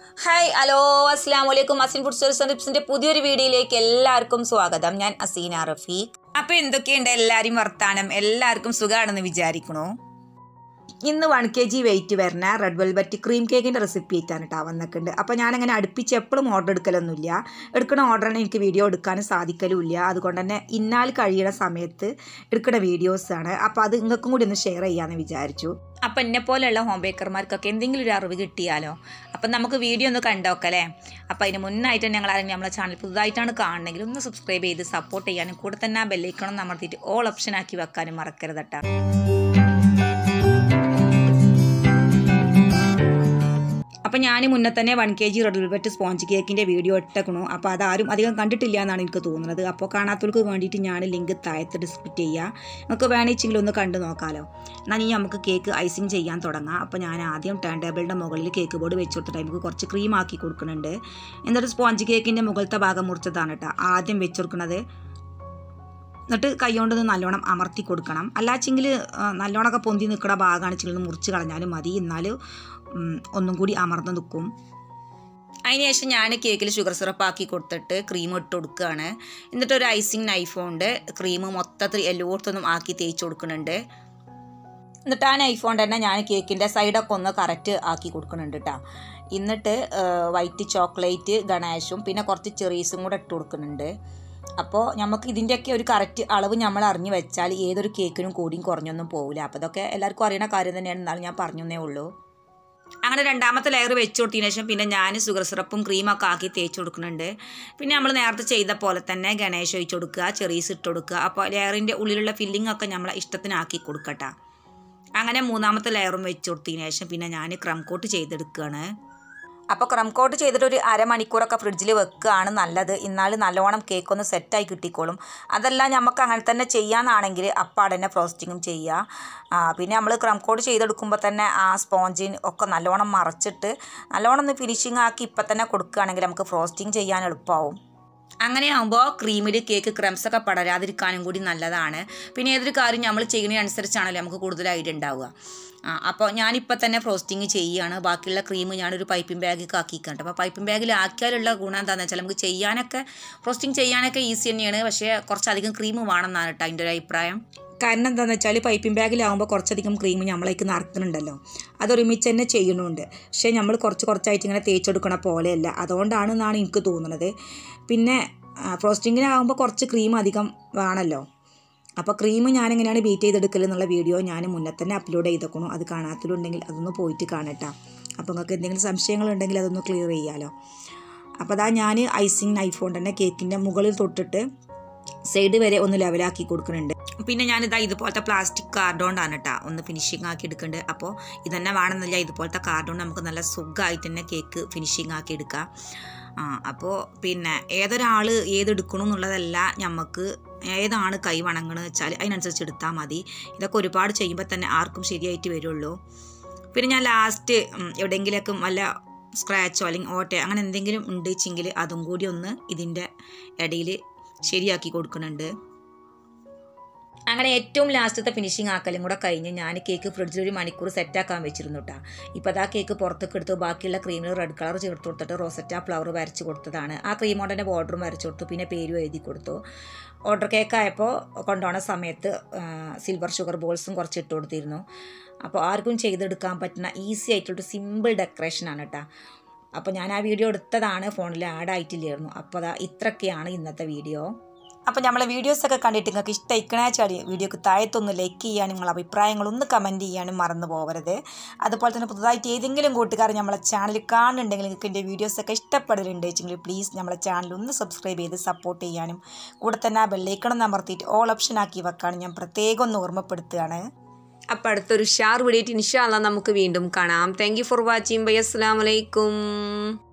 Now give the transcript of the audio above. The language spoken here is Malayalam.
ഹായ് ഹലോ അസ്സാം വലൈക്കും അസിൻ ഫുഡ് സർവീസ് ആൻഡ് ടിപ്സിന്റെ പുതിയൊരു വീഡിയോയിലേക്ക് എല്ലാവർക്കും സ്വാഗതം ഞാൻ അസീന റഫീഖ് അപ്പൊ എന്തൊക്കെയുണ്ട് എല്ലാവരും വർത്താനം എല്ലാവർക്കും സുഖമാണെന്ന് വിചാരിക്കണു ഇന്ന് വൺ കെ ജി വെയിറ്റ് വരുന്ന റെഡ് വെൽവെറ്റ് ക്രീം കേക്കിൻ്റെ റെസിപ്പി ആയിട്ടാണ് കേട്ടോ വന്നിട്ടുണ്ട് അപ്പോൾ ഞാനങ്ങനെ അടുപ്പിച്ച് എപ്പോഴും ഓർഡർ എടുക്കലൊന്നുമില്ല എടുക്കുന്ന ഓർഡറിന് എനിക്ക് വീഡിയോ എടുക്കാനും സാധിക്കലുമില്ല അതുകൊണ്ട് തന്നെ ഇന്നാൽ കഴിയുന്ന സമയത്ത് എടുക്കുന്ന വീഡിയോസാണ് അപ്പോൾ അത് നിങ്ങൾക്കും കൂടി ഒന്ന് ഷെയർ ചെയ്യാമെന്ന് വിചാരിച്ചു അപ്പം എന്നെ പോലെയുള്ള ഹോം ബേക്കർമാർക്കൊക്കെ എന്തെങ്കിലും ഒരു അറിവ് കിട്ടിയാലോ അപ്പം നമുക്ക് വീഡിയോ ഒന്ന് കണ്ടോക്കല്ലേ അപ്പം അതിന് മുന്നായിട്ട് ഞങ്ങൾ ആരെങ്കിലും നമ്മളെ ചാനൽ പുതുതായിട്ടാണ് കാണണമെങ്കിൽ ഒന്ന് സബ്സ്ക്രൈബ് ചെയ്ത് സപ്പോർട്ട് ചെയ്യാനും കൂടെ തന്നെ ആ ബെല്ലൈക്കണം അമർത്തിയിട്ട് ഓൾ ഓപ്ഷൻ ആക്കി വെക്കാനും മറക്കരുത് കേട്ടോ അപ്പം ഞാൻ മുന്നേ തന്നെ one K G red velvet sponge കേക്കിൻ്റെ വീഡിയോ ഇട്ടേക്കണു അപ്പോൾ അതാരും അധികം കണ്ടിട്ടില്ല എന്നാണ് എനിക്ക് തോന്നുന്നത് അപ്പോൾ കാണാത്തവർക്ക് വേണ്ടിയിട്ട് ഞാൻ ലിങ്ക് താഴത്ത് ഡിസ്ക്രിപ്റ്റ് ചെയ്യുക നമുക്ക് വേണമെങ്കിൽ ഒന്ന് കണ്ടു നോക്കാമല്ലോ എന്നാൽ ഇനി നമുക്ക് കേക്ക് ഐസിങ് ചെയ്യാൻ തുടങ്ങാം അപ്പോൾ ഞാൻ ആദ്യം ടേൺ ടേബിളിൻ്റെ മുകളിൽ കേക്ക് ബോർഡ് വെച്ച് കൊടുത്തിട്ട് നമുക്ക് കുറച്ച് ക്രീം ആക്കി കൊടുക്കുന്നുണ്ട് എന്നിട്ട് സ്പോഞ്ച് കേക്കിൻ്റെ മുകളിലത്തെ ഭാഗം മുറിച്ചതാണ് കേട്ടോ ആദ്യം വെച്ച് കൊടുക്കുന്നത് എന്നിട്ട് കൈകൊണ്ട് നല്ലോണം അമർത്തി കൊടുക്കണം അല്ലാച്ചെങ്കിൽ നല്ലോണമൊക്കെ പൊന്തി നിൽക്കുന്ന ഭാഗമാണ് ചിലത് മുറിച്ച് കളഞ്ഞാലും മതി എന്നാൽ ഒന്നും കൂടി അമർന്ന് നിൽക്കും അതിനുശേഷം ഞാൻ കേക്കിൽ ഷുഗർ സിറപ്പ് ആക്കി കൊടുത്തിട്ട് ക്രീം ഇട്ട് കൊടുക്കുകയാണ് എന്നിട്ട് ഒരു ഐസിങ് നൈഫ് കൊണ്ട് ക്രീം മൊത്തത്തിൽ എല്ലായിടത്തൊന്നും ആക്കി തേച്ച് കൊടുക്കുന്നുണ്ട് എന്നിട്ട് ആ നൈഫ് കൊണ്ട് തന്നെ ഞാൻ കേക്കിൻ്റെ സൈഡൊക്കെ ഒന്ന് കറക്റ്റ് ആക്കി കൊടുക്കുന്നുണ്ട് കേട്ടോ എന്നിട്ട് വൈറ്റ് ചോക്ലേറ്റ് ഗണേഷും പിന്നെ കുറച്ച് ചെറീസും കൂടെ ഇട്ട് കൊടുക്കുന്നുണ്ട് അപ്പോൾ നമുക്ക് ഇതിൻ്റെയൊക്കെ ഒരു കറക്റ്റ് അളവ് നമ്മൾ അറിഞ്ഞു വെച്ചാൽ ഏതൊരു കേക്കിനും കൂടിയും കുറഞ്ഞൊന്നും പോകില്ല അപ്പോൾ ഇതൊക്കെ എല്ലാവർക്കും അറിയണ കാര്യം തന്നെയാണ് എന്നാലും ഞാൻ പറഞ്ഞേ ഉള്ളൂ അങ്ങനെ രണ്ടാമത്തെ ലെയർ വെച്ച് കൊടുത്തതിന് ശേഷം പിന്നെ ഞാൻ ഷുഗർ സിറപ്പും ക്രീമൊക്കെ ആക്കി തേച്ച് കൊടുക്കുന്നുണ്ട് പിന്നെ നമ്മൾ നേരത്തെ ചെയ്ത പോലെ തന്നെ ഗണേശ് ഒഴിച്ച് കൊടുക്കുക ചെറീസ് ഇട്ട് കൊടുക്കുക അപ്പോൾ ലെയറിൻ്റെ ഉള്ളിലുള്ള ഫില്ലിംഗ് ഒക്കെ നമ്മളെ ഇഷ്ടത്തിനാക്കി കൊടുക്കട്ടെ അങ്ങനെ മൂന്നാമത്തെ ലെയറും വെച്ച് കൊടുത്തതിന് ശേഷം പിന്നെ ഞാൻ ക്രം കോട്ട് ചെയ്തെടുക്കുകയാണ് അപ്പോൾ ക്രം കോട്ട് ചെയ്തിട്ട് ഒരു അരമണിക്കൂറൊക്കെ ഫ്രിഡ്ജിൽ വെക്കുകയാണ് നല്ലത് എന്നാൽ നല്ലോണം കേക്ക് ഒന്ന് സെറ്റായി കിട്ടിക്കോളും അതല്ല നമുക്ക് അങ്ങനെ തന്നെ ചെയ്യാന്നാണെങ്കിൽ അപ്പാടെ തന്നെ ഫ്രോസ്റ്റിങ്ങും ചെയ്യുക പിന്നെ നമ്മൾ ക്രം കോട്ട് ചെയ്തെടുക്കുമ്പോൾ തന്നെ ആ സ്പോഞ്ചിന് ഒക്കെ നല്ലോണം മറച്ചിട്ട് നല്ലോണം ഒന്ന് ഫിനിഷിങ് ആക്കി ഇപ്പം തന്നെ കൊടുക്കുകയാണെങ്കിൽ നമുക്ക് ഫ്രോസ്റ്റിംഗ് ചെയ്യാൻ എളുപ്പമാവും അങ്ങനെയാകുമ്പോൾ ക്രീമിൽ കേക്ക് ക്രംസൊക്കെ പടരാതിരിക്കാനും കൂടി നല്ലതാണ് പിന്നെ ഏതൊരു കാര്യം നമ്മൾ ചെയ്യുന്നതിനനുസരിച്ചാണല്ലോ നമുക്ക് കൂടുതൽ ഐഡിയ ഉണ്ടാവുക ആ അപ്പോൾ ഞാനിപ്പോൾ തന്നെ ഫ്രോസ്റ്റിങ് ചെയ്യുകയാണ് ബാക്കിയുള്ള ക്രീം ഞാനൊരു പൈപ്പിംഗ് ബാഗിൽ ആക്കിയിട്ടുണ്ട് അപ്പോൾ പൈപ്പിംഗ് ബാഗിൽ ആക്കിയാലുള്ള ഗുണം എന്താണെന്ന് വെച്ചാൽ നമുക്ക് ചെയ്യാനൊക്കെ ഫ്രോസ്റ്റിംഗ് ചെയ്യാനൊക്കെ ഈസി തന്നെയാണ് പക്ഷേ കുറച്ചധികം ക്രീം വേണമെന്നാണ് കേട്ടോ അതിൻ്റെ ഒരു അഭിപ്രായം കാരണം എന്താണെന്ന് വെച്ചാൽ പൈപ്പിംഗ് ബാഗിലാവുമ്പോൾ കുറച്ചധികം ക്രീം നമ്മളേക്ക് നിറക്കുന്നുണ്ടല്ലോ അതൊരുമിച്ച് തന്നെ ചെയ്യുന്നുണ്ട് പക്ഷേ നമ്മൾ കുറച്ച് കുറച്ചായിട്ട് ഇങ്ങനെ തേച്ചെടുക്കണ പോലെയല്ല അതുകൊണ്ടാണെന്നാണ് എനിക്ക് തോന്നുന്നത് പിന്നെ ഫ്രോസ്റ്റിങ്ങിനാകുമ്പോൾ കുറച്ച് ക്രീം അധികം വേണമല്ലോ അപ്പോൾ ക്രീം ഞാനെങ്ങനെയാണ് ബീറ്റ് ചെയ്തെടുക്കൽ എന്നുള്ള വീഡിയോ ഞാൻ മുന്നേ തന്നെ അപ്ലോഡ് ചെയ്തേക്കണു അത് കാണാത്തതുണ്ടെങ്കിൽ അതൊന്ന് പോയിട്ട് കാണട്ടാ അപ്പോൾ നിങ്ങൾക്ക് എന്തെങ്കിലും സംശയങ്ങളുണ്ടെങ്കിൽ അതൊന്ന് ക്ലിയർ ചെയ്യാമല്ലോ അപ്പോൾ അതാ ഞാൻ ഐസിങ് നൈഫ് കൊണ്ട് തന്നെ കേക്കിൻ്റെ മുകളിൽ തൊട്ടിട്ട് സൈഡ് വരെ ഒന്ന് ലെവലാക്കി കൊടുക്കുന്നുണ്ട് പിന്നെ ഞാനിതാ ഇതുപോലത്തെ പ്ലാസ്റ്റിക് കാർഡോണ്ടാണ് കേട്ടോ ഒന്ന് ഫിനിഷിങ് ആക്കി എടുക്കുന്നുണ്ട് അപ്പോൾ ഇതന്നെ വേണമെന്നില്ല ഇതുപോലത്തെ കാർഡോണ്ട് നമുക്ക് നല്ല സുഖമായിട്ട് തന്നെ കേക്ക് ഫിനിഷിങ് ആക്കി എടുക്കാം ആ അപ്പോൾ പിന്നെ ഏതൊരാൾ ഏതെടുക്കണം എന്നുള്ളതല്ല നമുക്ക് ഏതാണ് കൈ വണങ്ങണമെന്ന് വെച്ചാൽ അതിനനുസരിച്ച് എടുത്താൽ മതി ഇതൊക്കെ ഒരുപാട് ചെയ്യുമ്പോൾ തന്നെ ആർക്കും ശരിയായിട്ട് വരുള്ളൂ പിന്നെ ഞാൻ ലാസ്റ്റ് എവിടെയെങ്കിലൊക്കെ വല്ല സ്ക്രാച്ചോ അല്ലെങ്കിൽ ഓട്ടയോ അങ്ങനെ എന്തെങ്കിലും ഉണ്ടെച്ചെങ്കിൽ അതും കൂടി ഒന്ന് ഇതിൻ്റെ ഇടയിൽ ശരിയാക്കി കൊടുക്കുന്നുണ്ട് അങ്ങനെ ഏറ്റവും ലാസ്റ്റത്തെ ഫിനിഷിങ് ആക്കലും കൂടെ കഴിഞ്ഞ് ഞാൻ കേക്ക് ഫ്രിഡ്ജിൽ ഒരു മണിക്കൂർ സെറ്റാക്കാൻ വെച്ചിരുന്നു കേട്ടോ ഇപ്പോൾ അതാ കേക്ക് പുറത്തേക്ക് എടുത്ത് ബാക്കിയുള്ള ക്രീമിൽ റെഡ് കളർ ചേർത്ത് കൊടുത്തിട്ട് റോസറ്റ ഫ്ലവർ വരച്ച് കൊടുത്തതാണ് ആ ക്രീം കൊണ്ട് തന്നെ ബോർഡറും വരച്ച് കൊടുത്തു പിന്നെ പേരും എഴുതി കൊടുത്തു ഓർഡർ കേക്ക് ആയപ്പോൾ കൊണ്ടുപോകുന്ന സമയത്ത് സിൽവർ ഷുഗർ ബോൾസും കുറച്ച് ഇട്ട് കൊടുത്തിരുന്നു അപ്പോൾ ആർക്കും ചെയ്തെടുക്കാൻ പറ്റുന്ന ഈസി ആയിട്ടുള്ള സിമ്പിൾ ഡെക്കറേഷനാണ് കേട്ടോ അപ്പോൾ ഞാൻ ആ വീഡിയോ എടുത്തതാണ് ഫോണിൽ ആഡ് ആയിട്ടില്ലായിരുന്നു അപ്പോൾ അതാ ഇത്രയൊക്കെയാണ് ഇന്നത്തെ വീഡിയോ അപ്പോൾ നമ്മളെ വീഡിയോസൊക്കെ കണ്ടിട്ട് നിങ്ങൾക്ക് ഇഷ്ടമായിക്കണേ ചാടി വീഡിയോക്ക് താഴത്തൊന്ന് ലൈക്ക് ചെയ്യാനും നിങ്ങളെ അഭിപ്രായങ്ങളൊന്ന് കമൻറ്റ് ചെയ്യാനും മറന്നു പോകരുത് അതുപോലെ തന്നെ പുതുതായിട്ട് ഏതെങ്കിലും കൂട്ടുകാർ നമ്മളെ ചാനൽ കാണുന്നുണ്ടെങ്കിൽ നിങ്ങൾക്ക് എൻ്റെ വീഡിയോസൊക്കെ ഇഷ്ടപ്പെടലുണ്ട് വെച്ചെങ്കിൽ പ്ലീസ് നമ്മളെ ചാനൽ ഒന്ന് സബ്സ്ക്രൈബ് ചെയ്ത് സപ്പോർട്ട് ചെയ്യാനും കൂടെ തന്നെ ആ ബെല്ലൈക്കണം അമർത്തിയിട്ട് ഓൾ ഓപ്ഷൻ ആക്കി വെക്കാനും ഞാൻ പ്രത്യേകം ഒന്ന് ഓർമ്മപ്പെടുത്തുകയാണ് അപ്പോൾ അടുത്തൊരു ഷാർ വീഡിയോ ഇൻഷാല്ല നമുക്ക് വീണ്ടും കാണാം thank you for watching bye അസ്സാം വലൈക്കും